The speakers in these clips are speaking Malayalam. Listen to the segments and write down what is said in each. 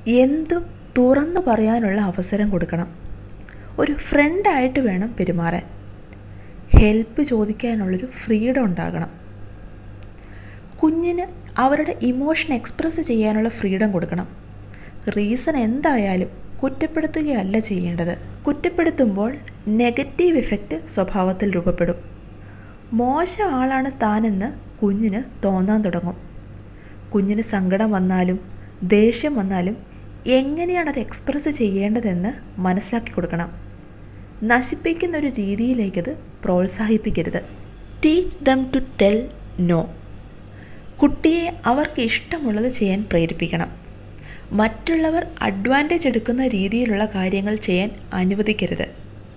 എന്തും തുറന്നു പറയാനുള്ള അവസരം കൊടുക്കണം ഒരു ഫ്രണ്ടായിട്ട് വേണം പെരുമാറാൻ ഹെൽപ്പ് ചോദിക്കാനുള്ളൊരു ഫ്രീഡം ഉണ്ടാകണം കുഞ്ഞിന് അവരുടെ ഇമോഷൻ എക്സ്പ്രസ് ചെയ്യാനുള്ള ഫ്രീഡം കൊടുക്കണം റീസൺ എന്തായാലും കുറ്റപ്പെടുത്തുകയല്ല ചെയ്യേണ്ടത് കുറ്റപ്പെടുത്തുമ്പോൾ നെഗറ്റീവ് ഇഫക്റ്റ് സ്വഭാവത്തിൽ രൂപപ്പെടും മോശം ആളാണ് താനെന്ന് കുഞ്ഞിന് തോന്നാൻ തുടങ്ങും കുഞ്ഞിന് സങ്കടം വന്നാലും ദേഷ്യം വന്നാലും എങ്ങനെയാണ് അത് എക്സ്പ്രസ് ചെയ്യേണ്ടതെന്ന് മനസ്സിലാക്കി കൊടുക്കണം നശിപ്പിക്കുന്ന ഒരു രീതിയിലേക്കത് പ്രോത്സാഹിപ്പിക്കരുത് teach them to tell no കുട്ടിയെ അവർക്ക് ഇഷ്ടമുള്ളത് ചെയ്യാൻ പ്രേരിപ്പിക്കണം മറ്റുള്ളവർ അഡ്വാൻറ്റേജ് എടുക്കുന്ന രീതിയിലുള്ള കാര്യങ്ങൾ ചെയ്യാൻ അനുവദിക്കരുത്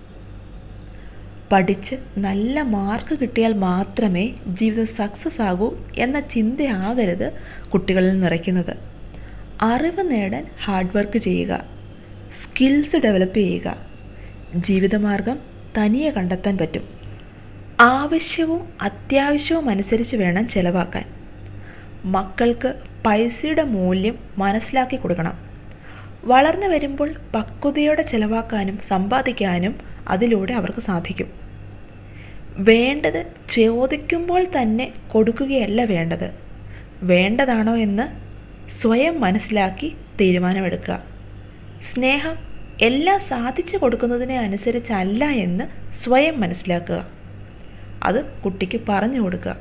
പഠിച്ച് നല്ല മാർക്ക് കിട്ടിയാൽ മാത്രമേ ജീവിതം സക്സസ് ആകൂ എന്ന ചിന്തയാകരുത് കുട്ടികളിൽ നിറയ്ക്കുന്നത് അറിവ് നേടാൻ ഹാർഡ് വർക്ക് ചെയ്യുക സ്കിൽസ് ഡെവലപ്പ് ചെയ്യുക ജീവിതമാർഗം തനിയെ കണ്ടെത്താൻ പറ്റും ആവശ്യവും അത്യാവശ്യവും അനുസരിച്ച് വേണം ചിലവാക്കാൻ മക്കൾക്ക് പൈസയുടെ മൂല്യം മനസ്സിലാക്കി കൊടുക്കണം വളർന്നു വരുമ്പോൾ പക്വതയോടെ ചിലവാക്കാനും സമ്പാദിക്കാനും അതിലൂടെ അവർക്ക് സാധിക്കും വേണ്ടത് ചോദിക്കുമ്പോൾ തന്നെ കൊടുക്കുകയല്ല വേണ്ടത് വേണ്ടതാണോ എന്ന് സ്വയം മനസ്സിലാക്കി തീരുമാനമെടുക്കുക സ്നേഹം എല്ലാം സാധിച്ചു കൊടുക്കുന്നതിനെ അനുസരിച്ചല്ല എന്ന് സ്വയം മനസ്സിലാക്കുക അത് കുട്ടിക്ക് പറഞ്ഞു കൊടുക്കുക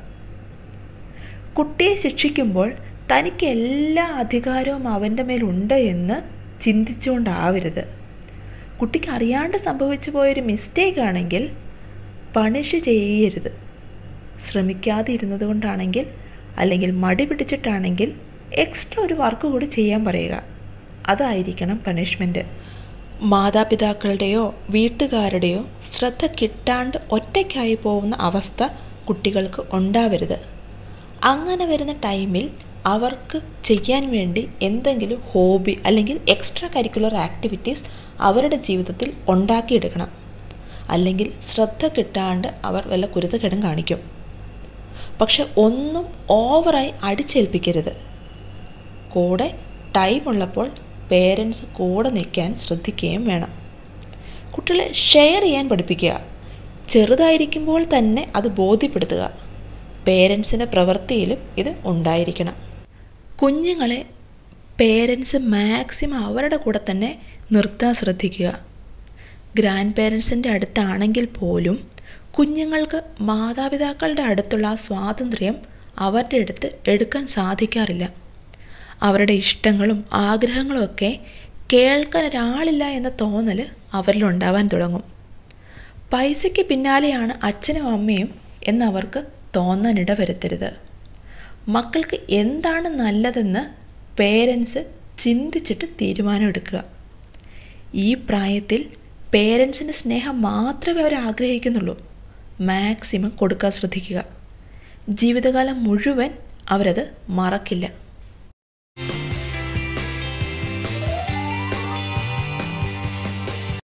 കുട്ടിയെ ശിക്ഷിക്കുമ്പോൾ തനിക്ക് എല്ലാ അധികാരവും അവൻ്റെ മേലുണ്ട് എന്ന് ചിന്തിച്ചുകൊണ്ടാവരുത് കുട്ടിക്ക് അറിയാണ്ട് സംഭവിച്ചു പോയൊരു മിസ്റ്റേക്ക് ആണെങ്കിൽ പണിഷ് ചെയ്യരുത് ശ്രമിക്കാതെ ഇരുന്നത് കൊണ്ടാണെങ്കിൽ അല്ലെങ്കിൽ മടി പിടിച്ചിട്ടാണെങ്കിൽ എക്സ്ട്രാ ഒരു വർക്ക് കൂടി ചെയ്യാൻ പറയുക അതായിരിക്കണം പണിഷ്മെൻറ്റ് മാതാപിതാക്കളുടെയോ വീട്ടുകാരുടെയോ ശ്രദ്ധ കിട്ടാണ്ട് ഒറ്റയ്ക്കായി പോകുന്ന അവസ്ഥ കുട്ടികൾക്ക് ഉണ്ടാവരുത് അങ്ങനെ വരുന്ന ടൈമിൽ അവർക്ക് ചെയ്യാൻ വേണ്ടി എന്തെങ്കിലും ഹോബി അല്ലെങ്കിൽ എക്സ്ട്രാ കരിക്കുലർ ആക്ടിവിറ്റീസ് അവരുടെ ജീവിതത്തിൽ ഉണ്ടാക്കിയെടുക്കണം അല്ലെങ്കിൽ ശ്രദ്ധ കിട്ടാണ്ട് അവർ വല്ല കുരുത്തക്കേടും കാണിക്കും പക്ഷെ ഒന്നും ഓവറായി അടിച്ചേൽപ്പിക്കരുത് കൂടെ ടൈമുള്ളപ്പോൾ പേരൻസ് കൂടെ നിൽക്കാൻ ശ്രദ്ധിക്കുകയും വേണം കുട്ടികളെ ഷെയർ ചെയ്യാൻ പഠിപ്പിക്കുക ചെറുതായിരിക്കുമ്പോൾ തന്നെ അത് ബോധ്യപ്പെടുത്തുക പേരൻസിൻ്റെ പ്രവൃത്തിയിലും ഇത് ഉണ്ടായിരിക്കണം കുഞ്ഞുങ്ങളെ പേരൻസ് മാക്സിമം അവരുടെ കൂടെ തന്നെ നിർത്താൻ ശ്രദ്ധിക്കുക ഗ്രാൻഡ് പേരൻസിൻ്റെ അടുത്താണെങ്കിൽ പോലും കുഞ്ഞുങ്ങൾക്ക് മാതാപിതാക്കളുടെ അടുത്തുള്ള ആ സ്വാതന്ത്ര്യം അവരുടെ അടുത്ത് എടുക്കാൻ സാധിക്കാറില്ല അവരുടെ ഇഷ്ടങ്ങളും ആഗ്രഹങ്ങളും ഒക്കെ കേൾക്കാൻ ഒരാളില്ല എന്ന തോന്നൽ അവരിലുണ്ടാവാൻ തുടങ്ങും പൈസയ്ക്ക് പിന്നാലെയാണ് അച്ഛനും അമ്മയും എന്നവർക്ക് തോന്നാനിട വരുത്തരുത് മക്കൾക്ക് എന്താണ് നല്ലതെന്ന് പേരൻസ് ചിന്തിച്ചിട്ട് തീരുമാനമെടുക്കുക ഈ പ്രായത്തിൽ പേരൻസിൻ്റെ സ്നേഹം മാത്രമേ അവർ ആഗ്രഹിക്കുന്നുള്ളൂ മാക്സിമം കൊടുക്കാൻ ശ്രദ്ധിക്കുക ജീവിതകാലം മുഴുവൻ അവരത് മറക്കില്ല